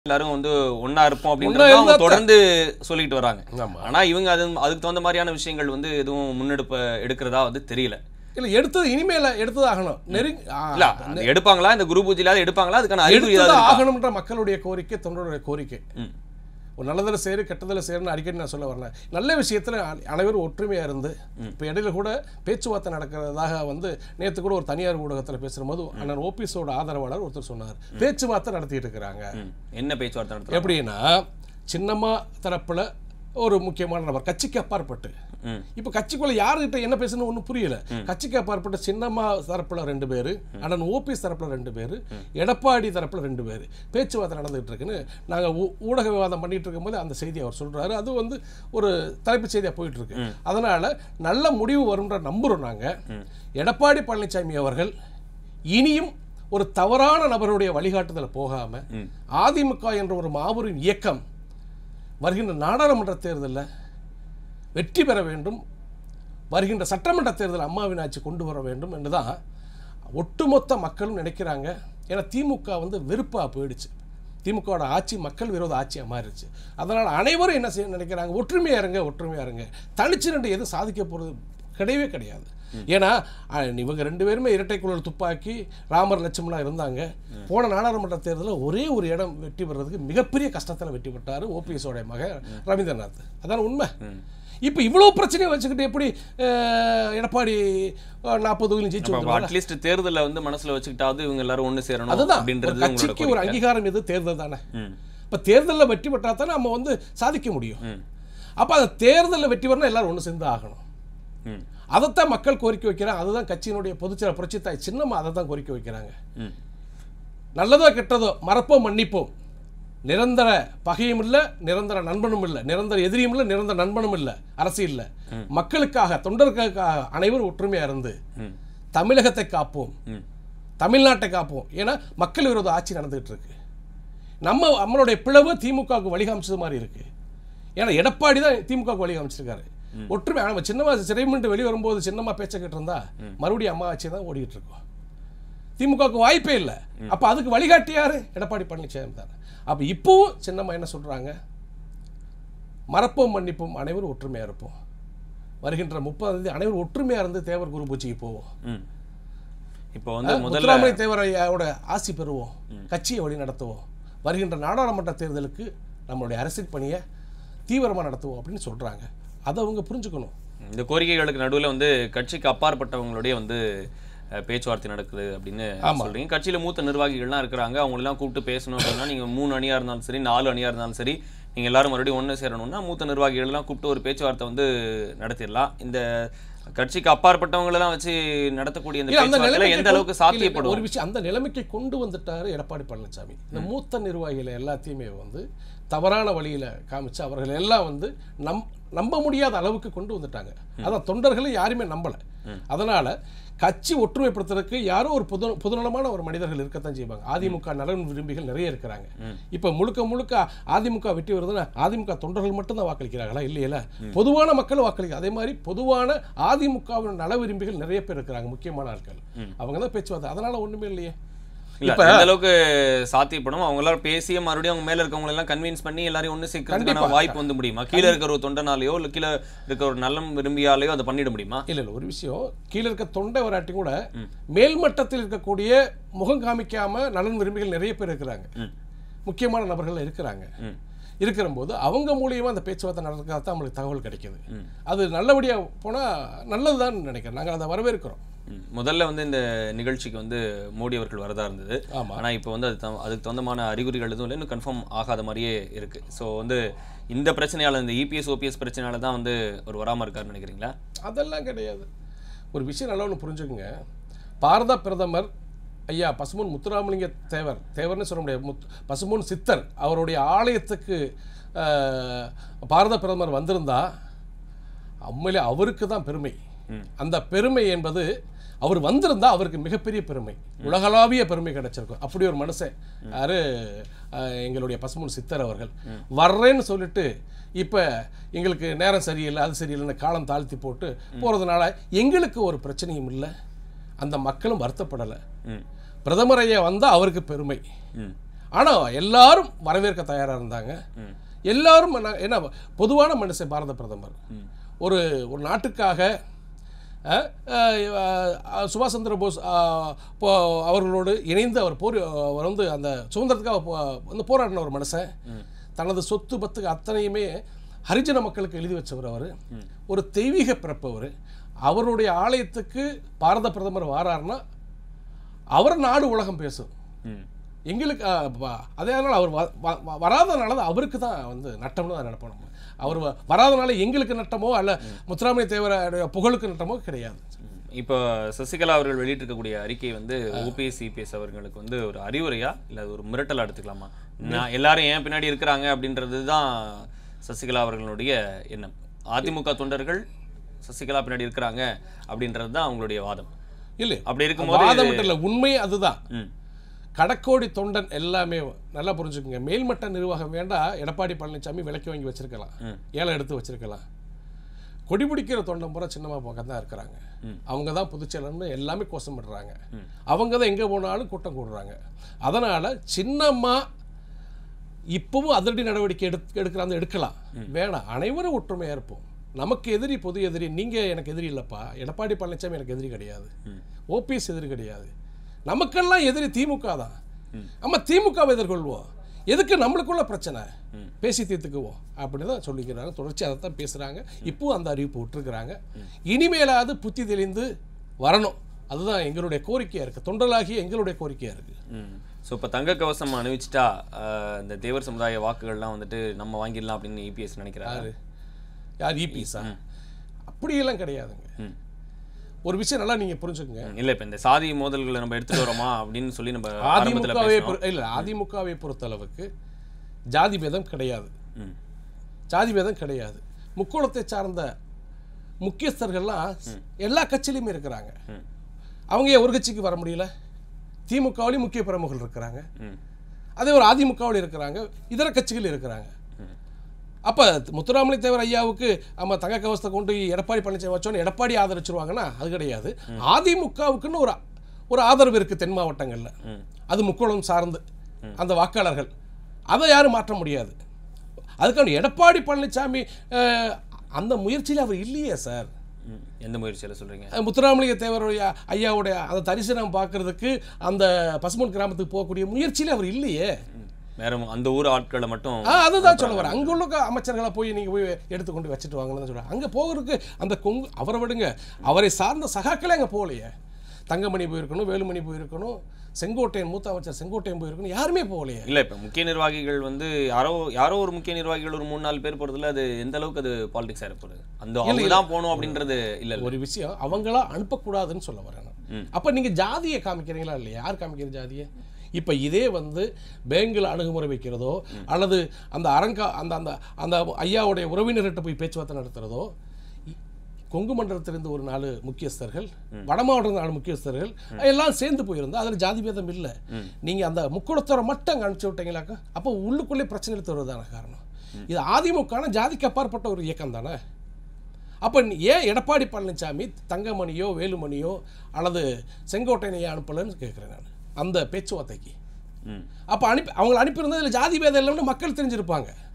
எல்லாரும் வந்து ஒண்ணா இருப்போம் ஒண்ணா அப்படின்றத அவங்க இருந்தா தொடர்ந்து சொல்லிட்டு வராங்க ஆமா ஆனா இவங்க அது அதுக்கு தகுந்த மாதிரியான விஷயங்கள் வந்து எதுவும் முன்னெடுப்ப எடுக்கிறதா வந்து தெரியல இல்ல எடுத்தது இனிமேல எடுத்தது ஆகணும் நெருங்கி ஆ, இல்ல அது எடுப்பாங்களா இந்த குரு பூஜையில எடுப்பாங்களா அதுக்கான அறிகுறி எடுத்தது ஏதாவது இருக்கா? ஆகணும்ன்ற மக்களுடைய கோரிக்கை தொண்டருடைய கோரிக்கை ம். ஒரு நல்லதில் சேரு கெட்டதில் சேருன்னு அடிக்கடி நான் சொல்ல வரேன் நல்ல விஷயத்தில் அனைவரும் ஒற்றுமையாக இருந்து இப்போ இடையில கூட பேச்சுவார்த்தை நடக்கிறதாக வந்து நேற்று கூட ஒரு தனியார் ஊடகத்தில் பேசுகிற போது அண்ணன் ஓபிஎஸோட ஆதரவாளர் ஒருத்தர் சொன்னார் பேச்சுவார்த்தை நடத்திட்டு இருக்கிறாங்க ம். என்ன பேச்சுவார்த்தை நடத்துறாங்க எப்படின்னா சின்னம்மா தரப்புல ஒரு முக்கியமான நபர் கட்சிக்கு அப்பாற்பட்டு ம். இப்போ கட்சிக்குள்ள யாருகிட்ட என்ன பேசணும் ஒன்றும் புரியல கட்சிக்கு அப்பாற்பட்ட சின்னம்மா தரப்புல ரெண்டு பேர் அண்ணன் ஓபிஎஸ் தரப்புல ரெண்டு பேர் எடப்பாடி தரப்புல ரெண்டு பேர் பேச்சுவார்த்தை நடந்துகிட்டு இருக்குன்னு நாங்கள் ஊடக விவாதம் பண்ணிட்டு இருக்கும்போது அந்த செய்தி அவர் சொல்றாரு அது வந்து ஒரு தலைப்புச் செய்தியாக போயிட்டு இருக்கு அதனால நல்ல முடிவு வரும்ன்ற நம்புறோம் நாங்க எடப்பாடி பழனிசாமி அவர்கள் இனியும் ஒரு தவறான நபருடைய வழிகாட்டுதல போகாம அதிமுக என்ற ஒரு மாபெரும் இயக்கம் வருகின்ற நாடாளுமன்ற தேர்தலில் வெற்றி பெற வேண்டும் வருகின்ற சட்டமன்ற தேர்தல் அம்மாவின் ஆட்சி கொண்டு வர வேண்டும் என்று தான் ஒட்டுமொத்த மக்களும் நினைக்கிறாங்க ஏன்னா திமுக வந்து வெறுப்பாக போயிடுச்சு திமுகவோட ஆட்சி மக்கள் விரோத ஆட்சியாக மாறிடுச்சு அதனால் அனைவரும் என்ன செய்ய நினைக்கிறாங்க ஒற்றுமையாக இருங்க ஒற்றுமையாக இருங்க தனிச்சு ரெண்டு எதுவும் சாதிக்க போகிறது கிடையவே கிடையாது ஏன்னா அஹ், இவங்க ரெண்டு பேருமே இரட்டை குழல் துப்பாக்கி ராமர் லட்சுமணா இருந்தாங்க போன நாடாளுமன்ற தேர்தலில் ஒரே ஒரு இடம் வெற்றி பெறதுக்கு மிகப்பெரிய கஷ்டத்தில் வெற்றி பெற்றார் ஓபிஎஸோட மகன் ரவீந்திரநாத் அதான உண்மை இப்போ இவ்வளோ பிரச்சனையை வச்சுக்கிட்டு எப்படி அஹ், எடப்பாடி நாற்பது தொகுதியிலும் ஜெயிச்சு வந்துருவாரு? அட்லீஸ்ட் தேர்தலை வந்து மனசுல வச்சுக்கிட்டாவது இவங்க எல்லாரும் ஒண்ணு சேரணும் அதுதான் ஒரு அப்படின்றது உங்களோட கட்சிக்கு ஒரு கோரிக்கை. அங்கீகாரம் எது தேர்தல் தானே ம். இப்போ தேர்தலில் வெற்றி பெற்றா தானே நம்ம வந்து சாதிக்க முடியும் ம். அப்போ அந்த தேர்தலில் வெற்றி வரணும் எல்லாரும் ஒன்று சேர்ந்து ஆகணும் ம். அதைத்தான் மக்கள் கோரிக்கை வைக்கிறாங்க அதுதான் கட்சியினுடைய பொதுச்செயலர் புரட்சித்தாய் சின்னம்மா அதை தான் கோரிக்கை வைக்கிறாங்க ம். நல்லதோ கெட்டதோ மறப்போம் மன்னிப்போம் நிரந்தர பகையும் இல்லை நிரந்தர நண்பனும் இல்லை நிரந்தர எதிரியும் இல்லை நிரந்தர நண்பனும் இல்லை அரசியல்ல மக்களுக்காக தொண்டர்களுக்காக அனைவரும் ஒற்றுமையா இருந்து ம். தமிழகத்தை காப்போம் ம். தமிழ்நாட்டை காப்போம் ஏன்னா மக்கள் விரோத ஆட்சி நடந்துகிட்டு இருக்கு நம்ம நம்மளுடைய பிளவு திமுகவுக்கு வழி காமிச்சது மாதிரி இருக்கு ஏன்னா எடப்பாடி தான் திமுகவுக்கு வழி காமிச்சிருக்காரு ஒற்றுமை நம்ம சின்னமா சிறைமிட்டு வெளியே வரும்போது சின்னமா பேச்ச கேட்டு இருந்தா மறுபடியும் அம்மா ஆட்சி தான் ஓடிக்கிட்டு இருக்கோம் திமுகவுக்கு வாய்ப்பே இல்லை அப்ப அதுக்கு வழிகாட்டி யாரு எடப்பாடி பழனிசாமி தான் அப்ப இப்பவும் சின்னம்மா என்ன சொல்றாங்க மறப்போம் மன்னிப்போம் அனைவரும் ஒற்றுமையா இருப்போம் வருகின்ற முப்பதாம் தேதி அனைவரும் ஒற்றுமையா இருந்து தேவர் குரு பூஜைக்கு போவோம் ம். இப்போ வந்து முதல்ல முத்துராமலிங்க தேவர் ஐயாவோட ஆசி பெறுவோம் கட்சியை வழி நடத்துவோம் வருகின்ற நாடாளுமன்ற தேர்தலுக்கு நம்மளுடைய அரசியல் பணியை தீவிரமாக நடத்துவோம் அப்படின்னு சொல்றாங்க அதை அவங்க புரிஞ்சுக்கணும் இந்த கோரிக்கைகளுக்கு நடுவுல வந்து கட்சிக்கு அப்பாற்பட்டவங்களுடைய வந்து அஹ், பேச்சுவார்த்தை நடக்குது அப்படின்னு சொல்றீங்க கட்சியில மூத்த நிர்வாகிகள்லாம் இருக்கிறாங்க அவங்களெல்லாம் கூப்பிட்டு பேசணும் அப்படின்னா நீங்க மூணு அணியா இருந்தாலும் சரி நாலு அணியா இருந்தாலும் சரி நீங்க எல்லாரும் மறுபடியும் ஒண்ணு சேரணும்னா மூத்த நிர்வாகிகள் எல்லாம் கூப்பிட்டு ஒரு பேச்சுவார்த்தை வந்து நடத்திடலாம் இந்த கட்சிக்கு அப்பாற்பட்டவங்க எல்லாம் வச்சு நடத்தக்கூடிய இந்த இல்ல, அந்த பேச்சுவார்த்தையில நிலைமைக்கு எந்த அளவுக்கு கொண்டு- இல்ல, இல்ல, சாத்தியப்படும் ஒரு விஷயம் அந்த நிலைமைக்கு கொண்டு வந்துட்டாரு எடப்பாடி பழனிசாமி இந்த மூத்த நிர்வாகிகளை எல்லாத்தையுமே வந்து தவறான வழியில காமிச்சு அவர்கள் எல்லாம் வந்து நம் நம்ப முடியாத அளவுக்கு கொண்டு வந்துட்டாங்க அதான் தொண்டர்களை யாருமே நம்பல அதனால கட்சி ஒற்றுமைப்படுத்துறதுக்கு யாரோ ஒரு பொது பொதுநலமான ஒரு மனிதர்கள் இருக்கத்தான் செய்வாங்க அதிமுக நலன் விரும்பிகள் நிறைய இருக்கிறாங்க இப்ப முழுக்க முழுக்க அதிமுக வெற்றி வருதுன்னா அதிமுக தொண்டர்கள் மட்டும்தான் வாக்களிக்கிறாங்களா இல்லையில பொதுவான மக்கள் வாக்களிக்க அதே மாதிரி பொதுவான அதிமுகவின் நல விரும்பிகள் நிறைய பேர் இருக்கிறாங்க முக்கியமான ஆட்கள் அவங்க தான் பேச்சுவார்த்தை அதனால ஒண்ணுமே இல்லையே இல்ல இப்ப எந்த அளவுக்கு சாத்தியப்படும் அவங்க எல்லாரும் பேசிய மறுபடியும் அவங்க மேல இருக்கவங்க எல்லாம் கன்வின்ஸ் பண்ணி எல்லாரையும் ஒண்ணு சேர்க்கறதுக்கான கண்டிப்பா. வாய்ப்பு வந்து முடியுமா கீழ இருக்கிற ஒரு தொண்டனாலேயோ இல்ல கீழ இருக்கிற ஒரு நல்லம் விரும்பியாலேயோ அதை பண்ணிட முடியுமா இல்ல இல்ல ஒரு விஷயம் கீழே இருக்க தொண்டை வராட்டி கூட மேல்மட்டத்தில் இருக்கக்கூடிய முகம் காமிக்காம நலன் விரும்பிகள் நிறைய பேர் இருக்கிறாங்க முக்கியமான நபர்கள் இருக்கிறாங்க ம். இருக்கிற போது அவங்க மூலியமா அந்த பேச்சுவார்த்தை நடக்கிறதா தான் நம்மளுக்கு தகவல் கிடைக்குது அது நல்லபடியா போனா நல்லதுதான் நினைக்கிறேன் நாங்கள் அதை வரவேற்கிறோம் ம். முதல்ல வந்து இந்த நிகழ்ச்சிக்கு வந்து மோடி அவர்கள் வரதா இருந்தது ஆமா. ஆனா இப்போ வந்து அது த- அதுக்கு தகுந்தமான அறிகுறிகள் எதுவும் இல்லை இன்னும் கன்ஃபார்ம் ஆகாத மாதிரியே இருக்கு ஸோ வந்து இந்த பிரச்சனையால இந்த இபிஎஸ் ஓபிஎஸ் பிரச்சனையால தான் வந்து ஒரு வராம இருக்காருன்னு நினைக்கிறீங்களா அதெல்லாம் கிடையாது ஒரு விஷயம் நல்லா ஒன்று புரிஞ்சுக்குங்க பாரத பிரதமர் ஐயா பசுமன் முத்துராமலிங்க தேவர் தேவர்னு சொல்ல முடியாது முத் பசுமன் சித்தர் அவருடைய ஆலயத்துக்கு ஆஹ், பாரத பிரதமர் வந்திருந்தா உண்மையிலே அவருக்கு தான் பெருமை அந்த பெருமை என்பது அவர் வந்திருந்தா அவருக்கு மிகப்பெரிய பெருமை உலகளாவிய பெருமை கிடைச்சிருக்கும் அப்படி ஒரு மனுஷன் யாரு அஹ், எங்களுடைய பசுமன் சித்தர் அவர்கள் வர்றேன்னு சொல்லிட்டு இப்போ எங்களுக்கு நேரம் சரியில்லை அது சரியில்லைன்னு காலம் தாழ்த்தி போட்டு போகிறதுனால எங்களுக்கு ஒரு பிரச்சனையும் இல்லை அந்த மக்களும் வருத்தப்படலை ம் பிரதமர் ஐயா வந்தால் அவருக்கு பெருமை ம் ஆனால் எல்லாரும் வரவேற்க தயாராக இருந்தாங்க எல்லாரும் என்ன- என்ன பொதுவான மனுஷன் பாரத பிரதமர் ஒரு ஒரு நாட்டுக்காக அஹ், அஹ், அஹ், சுபாஷ் சந்திர போஸ் அஹ், போ- அவர்களோடு இணைந்து அவர் போர் அவர் வந்து அந்த சுதந்திரத்துக்காக போ- வந்து போராடின ஒரு மனுஷன் தனது சொத்து பத்துக்கு அத்தனையுமே ஹரிஜன மக்களுக்கு எழுதி வச்சவர் அவர் ஒரு தெய்வீக பிறப்பவர் அவருடைய ஆலயத்துக்கு பாரத பிரதமர் வாராருன்னா அவர் நாடு உலகம் பேசும் ம் எங்களுக்கு அஹ், வ- அதே அதனால் அவர் வ- வ- வ- வராதனால தான் அவருக்கு தான் வந்து நட்டம்னு தான் நினைப்போம் நம்ம அவர் வ- வராதனால எங்களுக்கு நட்டமோ அல்ல முத்துராமலிங்க தேவருடைய புகழுக்கு நட்டமோ கிடையாது இப்போ சசிகலா அவர்கள் வெளியிட்டிருக்கக்கூடிய அறிக்கை வந்து ஓபிஎஸ் சிபிஎஸ் அவர்களுக்கு வந்து ஒரு அறிவுரையா இல்ல அது ஒரு மிரட்டலா எடுத்துக்கலாமா நான் எல்லாரும் ஏன் பின்னாடி இருக்கிறாங்க அப்படின்றது தான் சசிகலா அவர்களுடைய எண்ணம் அதிமுக தொண்டர்கள் சசிகலா பின்னாடி இருக்கிறாங்க அப்படின்றது தான் அவங்களுடைய வாதம் இல்லை அப்படி இருக்கும்போது வாதம் மட்டும் இல்லை உண்மை அதுதான் ம் கடக்கோடி தொண்டன் எல்லாமே நல்லா புரிஞ்சுக்குங்க மேல்மட்ட நிர்வாகம் வேண்டாம் எடப்பாடி பழனிசாமி விலைக்கு வாங்கி வச்சிருக்கலாம் ம். ஏலம் எடுத்து வச்சிருக்கலாம் கொடி பிடிக்கிற தொண்டன் பூரா சின்னமா பக்கம் தான் இருக்கிறாங்க அவங்க தான் பொதுச்செயலர்னு எல்லாமே கோஷமிடுறாங்க அவங்க தான் எங்கே போனாலும் கூட்டம் கூடுறாங்க அதனால சின்னம்மா இப்பவும் அதிரடி நடவடிக்கை எடுத்து எடுக்கிறாங்க எடுக்கலாம் வேணாம் அனைவரும் ஒற்றுமையாக இருப்போம் நமக்கு எதிரி பொது எதிரி நீங்கள் எனக்கு எதிரி இல்லைப்பா எடப்பாடி பழனிசாமி எனக்கு எதிரி கிடையாது ஓபிஎஸ் எதிரி கிடையாது நமக்கெல்லாம் எதிரி திமுக தான் நம்ம திமுகவை எதிர்கொள்வோம் எதுக்கு நம்மளுக்குள்ள பிரச்சனை பேசி தீர்த்துக்குவோம் அப்படின்னு தான் சொல்லிக்கிறாங்க தொடர்ச்சி அதை தான் பேசுகிறாங்க இப்பவும் அந்த அறிவிப்பு விட்டுருக்குறாங்க இனிமேலாவது புத்தி தெளிந்து வரணும் அதுதான் எங்களுடைய கோரிக்கையாக இருக்குது தொண்டலாகி எங்களுடைய கோரிக்கையாக இருக்குது ம் ஸோ இப்போ தங்க கவசம் அணிவிச்சிட்டா ஆஹ், இந்த தேவர் சமுதாய வாக்குகள்லாம் வந்துட்டு நம்ம வாங்கிடலாம் அப்படின்னு இபிஎஸ் நினைக்கிறாரு யார் இபிஎஸ்ஸா அப்படியெல்லாம் கிடையாதுங்க ம் ஒரு விஷயம் நல்லா நீங்கள் புரிஞ்சுக்கங்க ம், இல்ல இப்ப இந்த சாதி மோதல்களை நம்ம எடுத்துட்டு வரோமா அப்படின்னு சொல்லி நம்ம ஆரம்பத்துல அதிமுகவை பேசணும் பொறு- இல்ல அதிமுகவை பொறுத்தளவுக்கு ஜாதி பேதம் கிடையாது ம் ஜாதி பேதம் கிடையாது முக்கோணத்தை சார்ந்த முக்கியஸ்தர்கள்லாம் எல்லா கட்சியிலையுமே இருக்கிறாங்க ம் அவங்க ஏன் ஒரு கட்சிக்கு வர முடியல திமுகவிலையும் முக்கிய பிரமுகர்கள் இருக்கிறாங்க ம் அதே ஒரு அதிமுகவில் இருக்கிறாங்க இதர கட்சிகள் இருக்கிறாங்க அப்போ முத்துராமலிங்க தேவர் ஐயாவுக்கு நம்ம தங்க கவசத்தை கொண்டு எடப்பாடி பழனிசாமி வச்சோன்னு எடப்பாடி ஆதரிச்சிருவாங்கன்னா அது கிடையாது அதிமுகவுக்குன்னு ஒரு ஒரு ஆதரவு இருக்குது தென் மாவட்டங்களில் ம் அது முக்கோணம் சார்ந்து அந்த வாக்காளர்கள் அதை யாரும் மாற்ற முடியாது அதுக்கான எடப்பாடி பழனிசாமி அஹ், அந்த முயற்சியில் அவர் இல்லையே சார் ம். எந்த முயற்சியில சொல்றீங்க அஹ், முத்துராமலிங்க தேவருடைய ஐயாவுடைய அந்த தரிசனம் பார்க்கறதுக்கு அந்த பசுமன் கிராமத்துக்கு போகக்கூடிய முயற்சியில் அவர் இல்லையே ம். வேற அந்த ஊர் ஆட்களை மட்டும் ஆ அதுதான் சொல்ல வரேன் அங்கே உள்ள அமைச்சர்களை போய் நீங்கள் போய் எடுத்துக்கொண்டு வச்சுட்டு வாங்கன்னு தான் சொல்கிறேன் அங்கே போகிறதுக்கு அந்த கொங்கு அவரை விடுங்க அவரை சார்ந்த சகாக்களே அங்கே போகலையே தங்கமணி போயிருக்கணும் வேலுமணி போயிருக்கணும் செங்கோட்டையன் மூத்த அமைச்சர் செங்கோட்டையன் போயிருக்கணும் யாருமே போகலையே இல்ல இப்ப முக்கிய நிர்வாகிகள் வந்து யாரோ யாரோ ஒரு முக்கிய நிர்வாகிகள் ஒரு மூணு நாலு பேர் போறதுல அது எந்த அளவுக்கு அது பாலிடிக்ஸ் ஆக போகுது அந்த அவங்க தான் போகணும் அப்படின்றது இல்ல இல்ல ஒரு விஷயம் அவங்களா அனுப்பக்கூடாதுன்னு சொல்ல வரேன் நான். அப்ப நீங்க ஜாதியை காமிக்கிறீங்களா இல்லையா யார் காமிக்கிற ஜாதியை இப்ப இதே வந்து பேங்கில் அணுகுமுறை வைக்கிறதோ அல்லது அந்த அரங்கா அந்த அந்த அந்த ஐயாவுடைய உறவினர்கிட்ட போய் பேச்சுவார்த்தை நடத்துறதோ இ- கொங்கு மண்டலத்திலிருந்து ஒரு நாலு முக்கியஸ்தர்கள் வட மாவட்ட நாலு முக்கியஸ்தர்கள் எல்லாம் சேர்ந்து போயிருந்தா அதில் ஜாதி பேதம் இல்லை நீங்க அந்த முக்குளத்தோரை மட்டும் அங்கே அனுப்பிச்சு விட்டீங்களாக்கா அப்போ உள்ளுக்குள்ளே பிரச்சனை எடுத்து வருவதான காரணம் இது அதிமுகனா ஜாதிக்கு அப்பாற்பட்ட ஒரு இயக்கம் தானே அப்போ ஏன் எடப்பாடி பழனிசாமி தங்கமணியோ வேலுமணியோ அல்லது செங்கோட்டையனையோ அனுப்பலைன்னு கேட்குறேன் நான் அந்த பேச்சுவார்த்தைக்கு ம் அப்போ அனுப்பி அவங்களை அனுப்பியிருந்தா இதில் ஜாதி பேதம் இல்லைன்னு மக்கள் தெரிஞ்சிருப்பாங்க